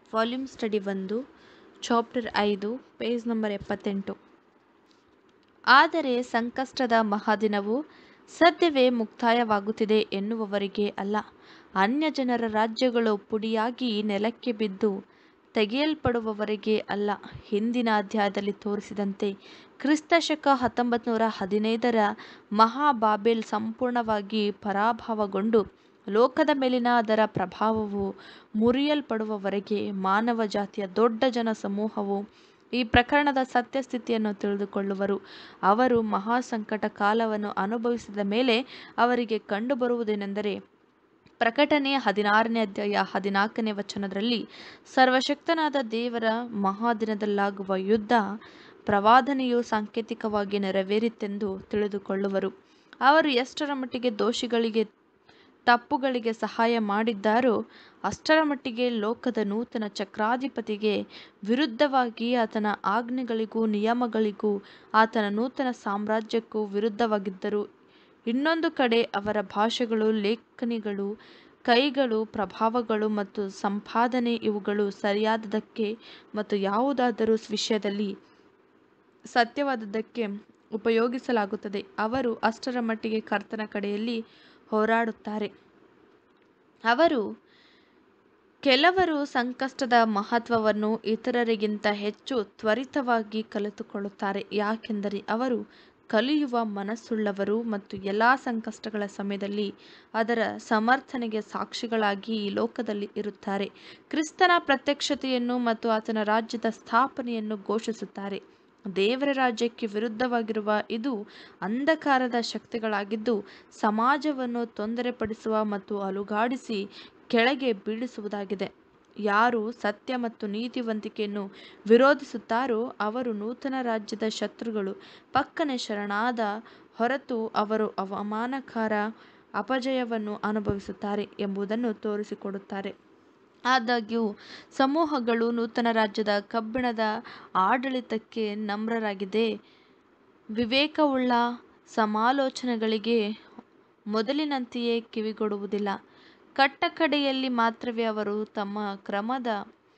volume study ಒಂದು chapter ಐದು page number ಎಪ್ಪತ್ತೆಂಟು ಆದರೆ ಸಂಕಷ್ಟದ ಮಹಾದಿನವು ಸದ್ಯವೇ ಮುಕ್ತಾಯವಾಗುತ್ತಿದೆ ಎನ್ನುವವರಿಗೆ ಅಲ್ಲ ಅನ್ಯಜನರ ರಾಜ್ಯಗಳು ಪುಡಿಯಾಗಿ ನೆಲಕ್ಕೆ ಬಿದ್ದು ತೆಗೆಯಲ್ಪಡುವವರೆಗೆ ಅಲ್ಲ ಹಿಂದಿನ ಅಧ್ಯಾಯದಲ್ಲಿ ತೋರಿಸಿದಂತೆ ಕ್ರಿಸ್ತಶಕ ಹತ್ತೊಂಬತ್ತು ನೂರ ಹದಿನೈದರ ಮಹಾಬಾಬೆಲ್ ಸಂಪೂರ್ಣವಾಗಿ ಪರಾಭವಗೊಂಡು ಲೋಕದ ಮೇಲಿನ ಅದರ ಪ್ರಭಾವವು ಮುರಿಯಲ್ಪಡುವವರೆಗೆ ಮಾನವ ಜಾತಿಯ ದೊಡ್ಡ ಜನ ಸಮೂಹವು ಈ ಪ್ರಕರಣದ ಸತ್ಯಸ್ಥಿತಿಯನ್ನು ತಿಳಿದುಕೊಳ್ಳುವರು ಅವರು ಮಹಾಸಂಕಟ ಕಾಲವನ್ನು ಅನುಭವಿಸಿದ ಮೇಲೆ ಅವರಿಗೆ ಕಂಡುಬರುವುದೇನೆಂದರೆ ಪ್ರಕಟಣೆ ಹದಿನಾರನೇ ಅಧ್ಯಾಯ ಹದಿನಾಲ್ಕನೇ ವಚನದಲ್ಲಿ ಸರ್ವಶಕ್ತನಾದ ದೇವರ ಮಹಾದಿನದಲ್ಲಾಗುವ ಯುದ್ಧ ಪ್ರವಾದನೆಯು ಸಾಂಕೇತಿಕವಾಗಿ ನೆರವೇರಿತೆಂದು ತಿಳಿದುಕೊಳ್ಳುವರು ಅವರು ಎಷ್ಟರ ಮಟ್ಟಿಗೆ ದೋಷಿಗಳಿಗೆ ತಪ್ಪುಗಳಿಗೆ ಸಹಾಯ ಮಾಡಿದ್ದಾರೋ ಅಷ್ಟರ ಮಟ್ಟಿಗೆ ಲೋಕದ ನೂತನ ಚಕ್ರಾಧಿಪತಿಗೆ ವಿರುದ್ಧವಾಗಿ ಆತನ ಆಜ್ಞೆಗಳಿಗೂ ನಿಯಮಗಳಿಗೂ ಆತನ ನೂತನ ಸಾಮ್ರಾಜ್ಯಕ್ಕೂ ವಿರುದ್ಧವಾಗಿದ್ದರು ಇನ್ನೊಂದು ಕಡೆ ಅವರ ಭಾಷೆಗಳು ಲೇಖನಿಗಳು ಕೈಗಳು ಪ್ರಭಾವಗಳು ಮತ್ತು ಸಂಪಾದನೆ ಇವುಗಳು ಸರಿಯಾದದಕ್ಕೆ ಮತ್ತು ಯಾವುದಾದರೂ ವಿಷಯದಲ್ಲಿ ಸತ್ಯವಾದದ್ದಕ್ಕೆ ಉಪಯೋಗಿಸಲಾಗುತ್ತದೆ ಅವರು ಅಷ್ಟರ ಮಟ್ಟಿಗೆ ಕರ್ತನ ಕಡೆಯಲ್ಲಿ ಹೋರಾಡುತ್ತಾರೆ ಅವರು ಕೆಲವರು ಸಂಕಷ್ಟದ ಮಹತ್ವವನ್ನು ಇತರರಿಗಿಂತ ಹೆಚ್ಚು ತ್ವರಿತವಾಗಿ ಕಲಿತುಕೊಳ್ಳುತ್ತಾರೆ ಯಾಕೆಂದರೆ ಅವರು ಕಲಿಯುವ ಮನಸ್ಸುಳ್ಳವರು ಮತ್ತು ಎಲ್ಲ ಸಂಕಷ್ಟಗಳ ಸಮಯದಲ್ಲಿ ಅದರ ಸಮರ್ಥನೆಗೆ ಸಾಕ್ಷಿಗಳಾಗಿ ಈ ಲೋಕದಲ್ಲಿ ಇರುತ್ತಾರೆ ಕ್ರಿಸ್ತನ ಪ್ರತ್ಯಕ್ಷತೆಯನ್ನು ಮತ್ತು ಆತನ ರಾಜ್ಯದ ಸ್ಥಾಪನೆಯನ್ನು ಘೋಷಿಸುತ್ತಾರೆ ದೇವರ ರಾಜ್ಯಕ್ಕೆ ವಿರುದ್ಧವಾಗಿರುವ ಇದು ಅಂಧಕಾರದ ಶಕ್ತಿಗಳಾಗಿದ್ದು ಸಮಾಜವನ್ನು ತೊಂದರೆಪಡಿಸುವ ಮತ್ತು ಅಲುಗಾಡಿಸಿ ಕೆಳಗೆ ಬೀಳಿಸುವುದಾಗಿದೆ ಯಾರು ಸತ್ಯ ಮತ್ತು ನೀತಿವಂತಿಕೆಯನ್ನು ವಿರೋಧಿಸುತ್ತಾರೋ ಅವರು ನೂತನ ರಾಜ್ಯದ ಶತ್ರುಗಳು ಪಕ್ಕನೆ ಶರಣಾದ ಹೊರತು ಅವರು ಅವಮಾನಕಾರ ಅಪಜಯವನ್ನು ಅನುಭವಿಸುತ್ತಾರೆ ಎಂಬುದನ್ನು ತೋರಿಸಿಕೊಡುತ್ತಾರೆ ಆದಾಗ್ಯೂ ಸಮೂಹಗಳು ನೂತನ ರಾಜ್ಯದ ಕಬ್ಬಿಣದ ಆಡಳಿತಕ್ಕೆ ನಮ್ರರಾಗಿದೆ ವಿವೇಕವುಳ್ಳ ಸಮಾಲೋಚನೆಗಳಿಗೆ ಮೊದಲಿನಂತೆಯೇ ಕಿವಿಗೊಡುವುದಿಲ್ಲ ಕಟ್ಟಕಡೆಯಲ್ಲಿ ಮಾತ್ರವೇ ಅವರು ತಮ್ಮ ಕ್ರಮದ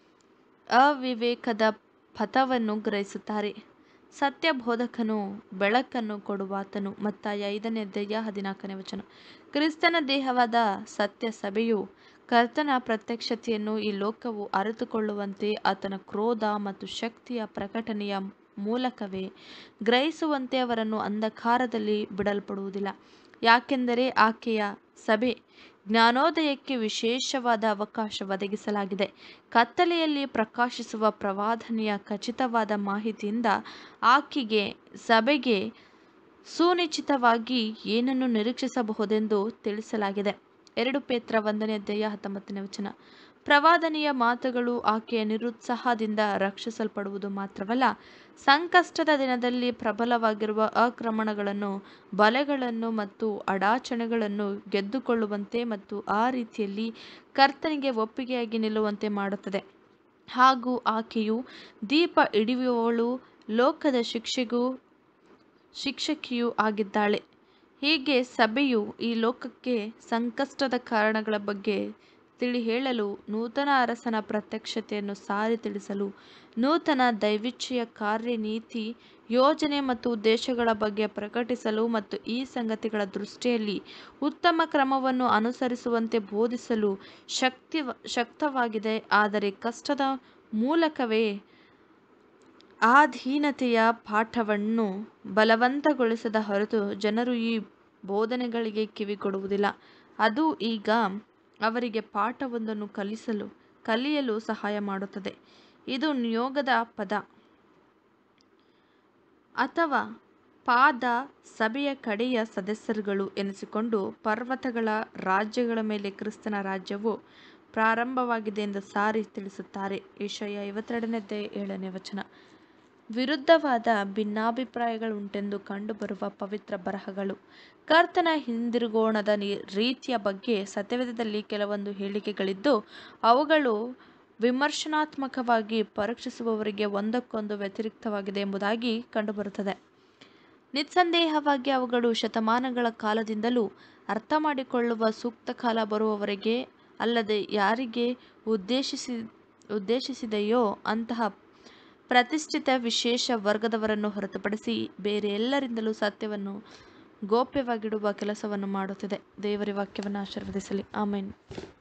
ಅವಿವೇಕದ ಪಥವನ್ನು ಗ್ರಹಿಸುತ್ತಾರೆ ಸತ್ಯ ಬೋಧಕನು ಬೆಳಕನ್ನು ಕೊಡುವಾತನು ಮತ್ತಾಯ ಐದನೇ ಅಧ್ಯಾಯ ಹದಿನಾಲ್ಕನೇ ವಚನ ಕ್ರಿಸ್ತನ ದೇಹವಾದ ಸತ್ಯ ಸಭೆಯು ಕರ್ತನ ಪ್ರತ್ಯಕ್ಷತೆಯನ್ನು ಈ ಲೋಕವು ಅರಿತುಕೊಳ್ಳುವಂತೆ ಆತನ ಕ್ರೋಧ ಮತ್ತು ಶಕ್ತಿಯ ಪ್ರಕಟಣೆಯ ಮೂಲಕವೇ ಗ್ರಹಿಸುವಂತೆ ಅವರನ್ನು ಅಂಧಕಾರದಲ್ಲಿ ಬಿಡಲ್ಪಡುವುದಿಲ್ಲ ಯಾಕೆಂದರೆ ಆಕೆಯ ಸಭೆ ಜ್ಞಾನೋದಯಕ್ಕೆ ವಿಶೇಷವಾದ ಅವಕಾಶ ಒದಗಿಸಲಾಗಿದೆ ಕತ್ತಲೆಯಲ್ಲಿ ಪ್ರಕಾಶಿಸುವ ಪ್ರವಾದನೆಯ ಖಚಿತವಾದ ಮಾಹಿತಿಯಿಂದ ಆಕೆಗೆ ಸಭೆಗೆ ಸುನಿಶ್ಚಿತವಾಗಿ ಏನನ್ನು ನಿರೀಕ್ಷಿಸಬಹುದೆಂದು ತಿಳಿಸಲಾಗಿದೆ ಎರಡು ಪೇತ್ರ ಒಂದನೇ ಅಧ್ಯಾಯ ಹತ್ತೊಂಬತ್ತನೇ ವಚನ ಪ್ರವಾದನೆಯ ಮಾತುಗಳು ಆಕೆಯ ನಿರುತ್ಸಾಹದಿಂದ ರಕ್ಷಿಸಲ್ಪಡುವುದು ಮಾತ್ರವಲ್ಲ ಸಂಕಷ್ಟದ ದಿನದಲ್ಲಿ ಪ್ರಬಲವಾಗಿರುವ ಆಕ್ರಮಣಗಳನ್ನು ಬಲೆಗಳನ್ನು ಮತ್ತು ಅಡಾಚಣೆಗಳನ್ನು ಗೆದ್ದುಕೊಳ್ಳುವಂತೆ ಮತ್ತು ಆ ರೀತಿಯಲ್ಲಿ ಕರ್ತನಿಗೆ ಒಪ್ಪಿಗೆಯಾಗಿ ನಿಲ್ಲುವಂತೆ ಮಾಡುತ್ತದೆ ಹಾಗೂ ಆಕೆಯು ದೀಪ ಹಿಡಿಯುವವಳು ಲೋಕದ ಶಿಕ್ಷೆಗೂ ಶಿಕ್ಷಕಿಯೂ ಆಗಿದ್ದಾಳೆ ಹೀಗೆ ಸಭೆಯು ಈ ಲೋಕಕ್ಕೆ ಸಂಕಷ್ಟದ ಕಾರಣಗಳ ಬಗ್ಗೆ ತಿಳಿ ಹೇಳಲು ನೂತನ ಅರಸನ ಪ್ರತ್ಯಕ್ಷತೆಯನ್ನು ಸಾರಿ ತಿಳಿಸಲು ನೂತನ ದೈವಿಚ್ಛೆಯ ಕಾರ್ಯನೀತಿ ಯೋಜನೆ ಮತ್ತು ಉದ್ದೇಶಗಳ ಬಗ್ಗೆ ಪ್ರಕಟಿಸಲು ಮತ್ತು ಈ ಸಂಗತಿಗಳ ದೃಷ್ಟಿಯಲ್ಲಿ ಉತ್ತಮ ಕ್ರಮವನ್ನು ಅನುಸರಿಸುವಂತೆ ಬೋಧಿಸಲು ಶಕ್ತಿ ಶಕ್ತವಾಗಿದೆ ಆದರೆ ಕಷ್ಟದ ಮೂಲಕವೇ ಆಧೀನತೆಯ ಪಾಠವನ್ನು ಬಲವಂತಗೊಳಿಸದ ಹೊರತು ಜನರು ಈ ಬೋಧನೆಗಳಿಗೆ ಕಿವಿಗೊಡುವುದಿಲ್ಲ ಅದು ಈಗ ಅವರಿಗೆ ಪಾಠವೊಂದನ್ನು ಕಲಿಸಲು ಕಲಿಯಲು ಸಹಾಯ ಮಾಡುತ್ತದೆ ಇದು ನಿಯೋಗದ ಪದ ಅಥವಾ ಪಾದ ಸಭೆಯ ಕಡೆಯ ಸದಸ್ಯರುಗಳು ಎನಿಸಿಕೊಂಡು ಪರ್ವತಗಳ ರಾಜ್ಯಗಳ ಮೇಲೆ ಕ್ರಿಸ್ತನ ರಾಜ್ಯವು ಪ್ರಾರಂಭವಾಗಿದೆ ಎಂದು ಸಾರಿ ತಿಳಿಸುತ್ತಾರೆ ಏಷಯ ಐವತ್ತೆರಡನೇ ಅಧ್ಯಾಯ ಏಳನೇ ವಚನ ವಿರುದ್ಧವಾದ ಭಿನ್ನಾಭಿಪ್ರಾಯಗಳುಂಟೆಂದು ಕಂಡುಬರುವ ಪವಿತ್ರ ಬರಹಗಳು ಕರ್ತನ ಹಿಂದಿರುಗೋಣದ ರೀತಿಯ ಬಗ್ಗೆ ಸತ್ಯವೇದದಲ್ಲಿ ಕೆಲವೊಂದು ಹೇಳಿಕೆಗಳಿದ್ದು ಅವುಗಳು ವಿಮರ್ಶನಾತ್ಮಕವಾಗಿ ಪರೀಕ್ಷಿಸುವವರಿಗೆ ಒಂದಕ್ಕೊಂದು ವ್ಯತಿರಿಕ್ತವಾಗಿದೆ ಎಂಬುದಾಗಿ ಕಂಡುಬರುತ್ತದೆ ನಿಸ್ಸಂದೇಹವಾಗಿ ಅವುಗಳು ಶತಮಾನಗಳ ಕಾಲದಿಂದಲೂ ಅರ್ಥ ಮಾಡಿಕೊಳ್ಳುವ ಸೂಕ್ತ ಕಾಲ ಬರುವವರೆಗೆ ಅಲ್ಲದೆ ಯಾರಿಗೆ ಉದ್ದೇಶಿಸಿ ಉದ್ದೇಶಿಸಿದೆಯೋ ಅಂತಹ ಪ್ರತಿಷ್ಠಿತ ವಿಶೇಷ ವರ್ಗದವರನ್ನು ಹೊರತುಪಡಿಸಿ ಬೇರೆ ಎಲ್ಲರಿಂದಲೂ ಸತ್ಯವನ್ನು ಗೋಪ್ಯವಾಗಿಡುವ ಕೆಲಸವನ್ನು ಮಾಡುತ್ತಿದೆ ದೇವರ ವಾಕ್ಯವನ್ನು ಆಶೀರ್ವದಿಸಲಿ ಆಮೇನ್